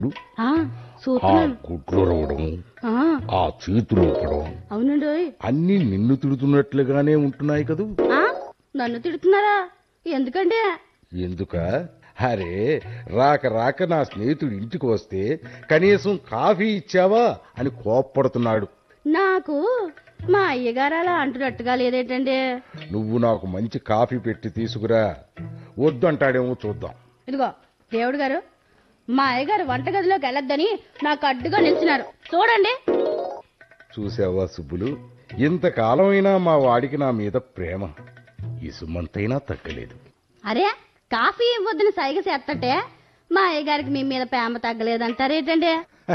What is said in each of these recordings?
ఆ, ఆ చూస్తున్నాను గుడ్లు రవడం ఆ, ఆ చేతులు ఊపడం అవునండి ఓయ్. అన్ని నిన్ను తిడుతున్నట్లుగానే ఉంటున్నాయి కదూ ఆ, నన్ను తిడుతున్నారా ఎందుకంటే ఎందుక అరే రాక రాక నా స్నేహితుడు ఇంటికి వస్తే కనీసం కాఫీ ఇచ్చావా అని కోప్పడుతున్నాడు నాకు మా అయ్యగారు అలా అంటున్నట్టుగా లేదేటండి నువ్వు నాకు మంచి కాఫీ పెట్టి తీసుకురా వద్దంటాడేమో చూద్దాం ఇదిగో దేవుడు గారు మా అయ్యగారు వంటగదిలోకి వెళ్ళొద్దని నాకు అడ్డుగా నిలిచినారు చూడండి చూసావా సుబ్బులు ఇంతకాలమైనా మా వాడికి నా మీద ప్రేమ ఇసుమంతైనా తగ్గలేదు అరే కాఫీ ఇవ్వద్దని సైగ చేస్తటే మా అయ్యగారికి మీ మీద ప్రేమ తగ్గలేదంటారేటండి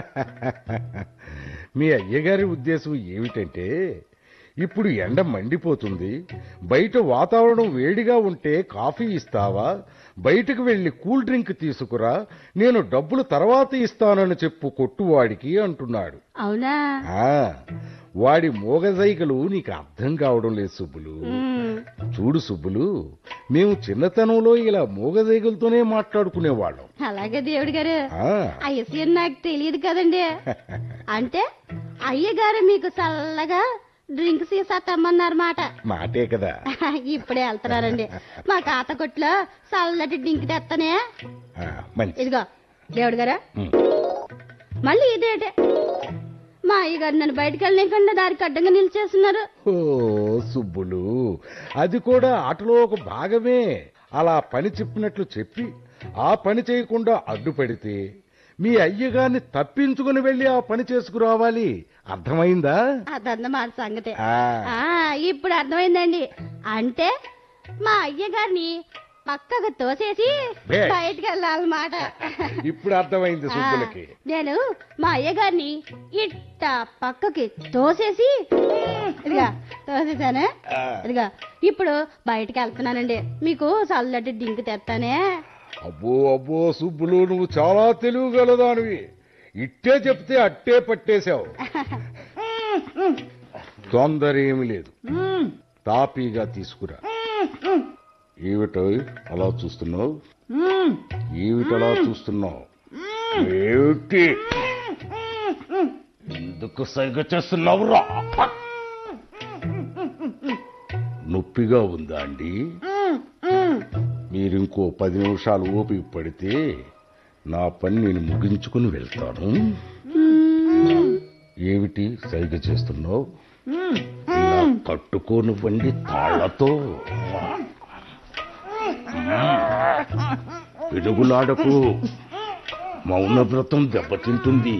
మీ అయ్యగారి ఉద్దేశం ఏమిటంటే ఇప్పుడు ఎండ మండిపోతుంది బయట వాతావరణం వేడిగా ఉంటే కాఫీ ఇస్తావా బయటకు వెళ్లి కూల్ డ్రింక్ తీసుకురా నేను డబ్బులు తర్వాత ఇస్తానని చెప్పు కొట్టువాడికి అంటున్నాడు అవునా ఆ వాడి మోగజైకలు నీకు అర్థం కావడం లేదు సుబ్బులు ఉమ్, చూడు సుబ్బులు మేము చిన్నతనంలో ఇలా మోగజైకలతోనే మాట్లాడుకునేవాళ్ళం అలాగే దేవుడు గారు ఆ ఆ విషయం నాకు తెలియదు కదండి అంటే అయ్యగారు మీకు చల్లగా డ్రింక్ సీసా తెమ్మన్నారన్నమాట మాటే కదా ఇప్పుడే వెళ్తున్నారండి మా కాత కొట్లో చల్లటి డ్రింక్ తెత్తనే ఆ, మంచి ఇదిగో దేవుడు గారా ఉమ్. మళ్ళీ ఇదేటే మా అయ్యగారు నన్ను బయటకు వెళ్ళలేకుండా దారికి అడ్డంగా నిలిచేస్తున్నారు ఓ సుబ్బులు అది కూడా ఆటలో ఒక భాగమే అలా పని చెప్పినట్లు చెప్పి ఆ పని చేయకుండా అడ్డుపడితే మీ అయ్యగారిని తప్పించుకుని వెళ్ళి ఆ పని చేసుకురావాలి అర్థమైందా అదన్నమాట సంగతి ఆ, ఆ ఇప్పుడు అర్థమైందండి అంటే మా అయ్యగారిని పక్కకు తోసేసి బే. బయటికి వెళ్ళాలన్నమాట ఇప్పుడు అర్థమైంది సుబ్బులకి ఆ, నేను మా అయ్యగారిని ఇట్ట పక్కకి తోసేసి ఇదిగా తోసేసానే ఆ. ఇదిగా ఇప్పుడు బయటికి వెళ్తున్నానండి మీకు చల్లటి డింక్ తెస్తానే అబ్బో అబ్బో సుబ్బులు నువ్వు చాలా తెలివిగలదానివి ఇట్టే చెప్తే అట్టే పట్టేశావు తొందర ఏమి లేదు తాపీగా తీసుకురా ఏమిటో అలా చూస్తున్నావు ఏమిటలా చూస్తున్నావు ఏమిటి ఎందుకు సైగ చేస్తున్నావురా నొప్పిగా ఉందా అండి మీరింకో పది నిమిషాలు ఓపిక పడితే నా పని నేను ముగించుకుని వెళ్తాను ఏమిటి సైగ చేస్తున్నావు ఇలా కట్టుకోనివ్వండి తాళ్లతో పిడుగులాడకు మౌనవ్రతం దెబ్బతింటుంది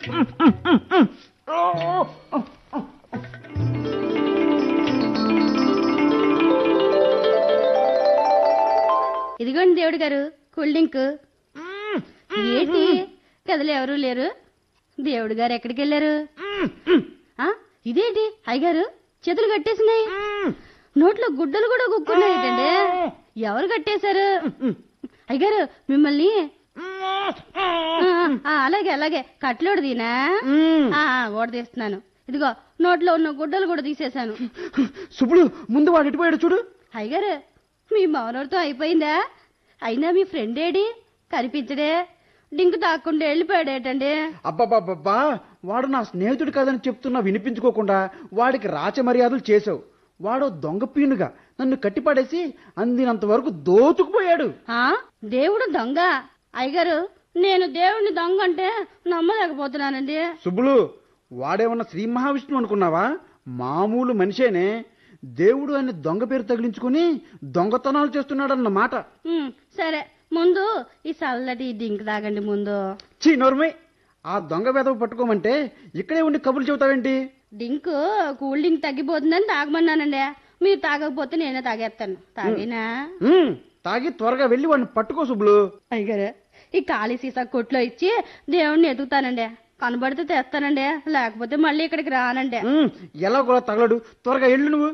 ఇదిగోండి దేవుడు గారు కూల్ డ్రింక్ ఏంటి కథలు ఎవరు లేరు దేవుడు గారు ఎక్కడికి వెళ్ళారు ఆ, ఇదేంటి అయ్యగారు చేతులు కట్టేసినాయి నోట్లో గుడ్డలు కూడా గుక్కున్నాయి ఏంటండి ఎవరు కట్టేశారు అయ్యగారు మిమ్మల్ని ఆ, ఆ, అలాగే అలాగే కట్లోడు దీనా ఆ, ఓడ తీస్తున్నాను ఇదిగో నోట్లో ఉన్న గుడ్డలు కూడా తీసేశాను సుబ్బులు ముందు వాడు ఇటుపోయాడు చూడు అయ్యగారు మీ మౌనవరితో అయిపోయిందా అయినా మీ ఫ్రెండ్ ఏడి కనిపించడే డింకు తాకుండా వెళ్ళిపోయాడేటండి అబ్బాబాబ్బా వాడు నా స్నేహితుడు కాదని చెప్తున్నా వినిపించుకోకుండా వాడికి రాచ మర్యాదలు చేసావు వాడు దొంగ పీనుగా నన్ను కట్టిపడేసి అందినంత వరకు దోచుకుపోయాడు ఆ దేవుడు దొంగ అయ్యగారు నేను దేవుడిని దొంగ అంటే నమ్మలేకపోతున్నానండి సుబ్బులు వాడేమన్నా శ్రీ మహావిష్ణువు అనుకున్నావా మామూలు మనిషేనే దేవుడు అని దొంగ పేరు తగిలించుకుని దొంగతనాలు చేస్తున్నాడన్న మాట ఉమ్, సరే ముందు ఈ చల్లటి డింక్ తాగండి ముందు చీ నోర్మై ఆ దొంగ వెదవ పట్టుకోమంటే ఇక్కడే ఉండి కబుర్లు చెబుతావేంటి డింక్ కూల్ డ్రింక్ తగ్గిపోతుందని తాగమన్నానండి మీరు తాగకపోతే నేనే తాగేస్తాను తాగినా ఉమ్, తాగి త్వరగా వెళ్ళి వాడిని పట్టుకో సుబ్బులు అయ్యగారు ఈ ఖాళీ సీసా కొట్లో ఇచ్చి దేవుణ్ణి ఎదుగుతానండి కనబడితే తెస్తానండి లేకపోతే మళ్ళీ ఇక్కడికి రానండి ఉమ్, ఎలా కూడా తగలడు త్వరగా వెళ్ళు నువ్వు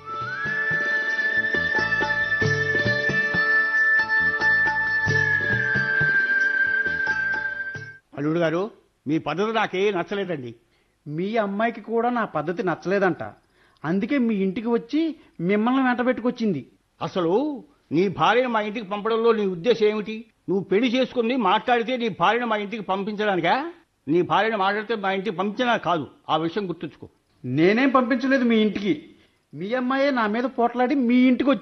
అల్లుడు గారు మీ పద్ధతి నాకే నచ్చలేదండి మీ అమ్మాయికి కూడా నా పద్ధతి నచ్చలేదంట అందుకే మీ ఇంటికి వచ్చి మిమ్మల్ని వెంట పెట్టుకొచ్చింది అసలు నీ భార్యను మా ఇంటికి పంపడంలో నీ ఉద్దేశం ఏమిటి నువ్వు పెళ్లి చేసుకుని మాట్లాడితే నీ భార్యను మా ఇంటికి పంపించడానికా నీ భార్యను మాట్లాడితే మా ఇంటికి పంపించడా కాదు ఆ విషయం గుర్తుంచుకో నేనేం పంపించలేదు మీ ఇంటికి మీ అమ్మాయే నా మీద పోట్లాడి మీ ఇంటికి వచ్చి